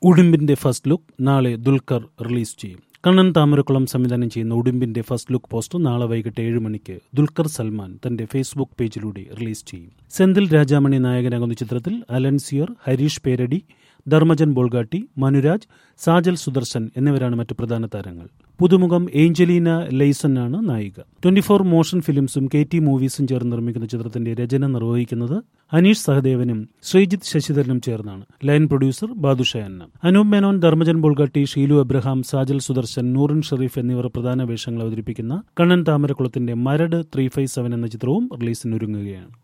ഉടുമ്പിന്റെ first look നാളെ Dulquer release ചെയ്യും കണ്ണൻ താമരക്കുളം സംവിധാനം ചെയ്യുന്ന ഉടുമ്പിന്റെ ഫസ്റ്റ് ലുക്ക് പോസ്റ്റർ നാളെ വൈകിട്ട് ഏഴ് മണിക്ക് ദുൽഖർ സൽമാൻ തന്റെ ഫേസ്ബുക്ക് പേജിലൂടെ റിലീസ് ചെയ്യും സെന്തിൽ രാജാമണി നായകനാകുന്ന ചിത്രത്തിൽ അലൻസിയർ ഹരീഷ് പേരടി ധർമ്മജൻ ബോൾഗാട്ടി മനുരാജ് സാജൽ സുദർശൻ എന്നിവരാണ് മറ്റു പ്രധാന താരങ്ങൾ പുതുമുഖം ഏഞ്ചലീന ലെയ്സൺ ആണ് നായിക ട്വന്റി ഫോർ മോഷൻ ഫിലിംസും കെ ടി മൂവീസും ചേർന്ന് നിർമ്മിക്കുന്ന ചിത്രത്തിന്റെ രചന നിർവഹിക്കുന്നത് അനീഷ് സഹദേവനും ശ്രീജിത്ത് ശശിധരനും ചേർന്നാണ് ലൈൻ പ്രൊഡ്യൂസർ ബാദുഷ അന്ന അനൂപ് മേനോൻ ധർമ്മജൻ ബോൾഗാട്ടി ഷീലു എബ്രഹാം സാജൽ സുദർശൻ നൂറിൻ ഷെറീഫ് എന്നിവർ പ്രധാന വേഷങ്ങൾ അവതരിപ്പിക്കുന്ന കണ്ണൻ താമരക്കുളത്തിന്റെ മരട് ത്രീ ഫൈവ് സെവൻ എന്ന ചിത്രവും റിലീസിനൊരുങ്ങുകയാണ്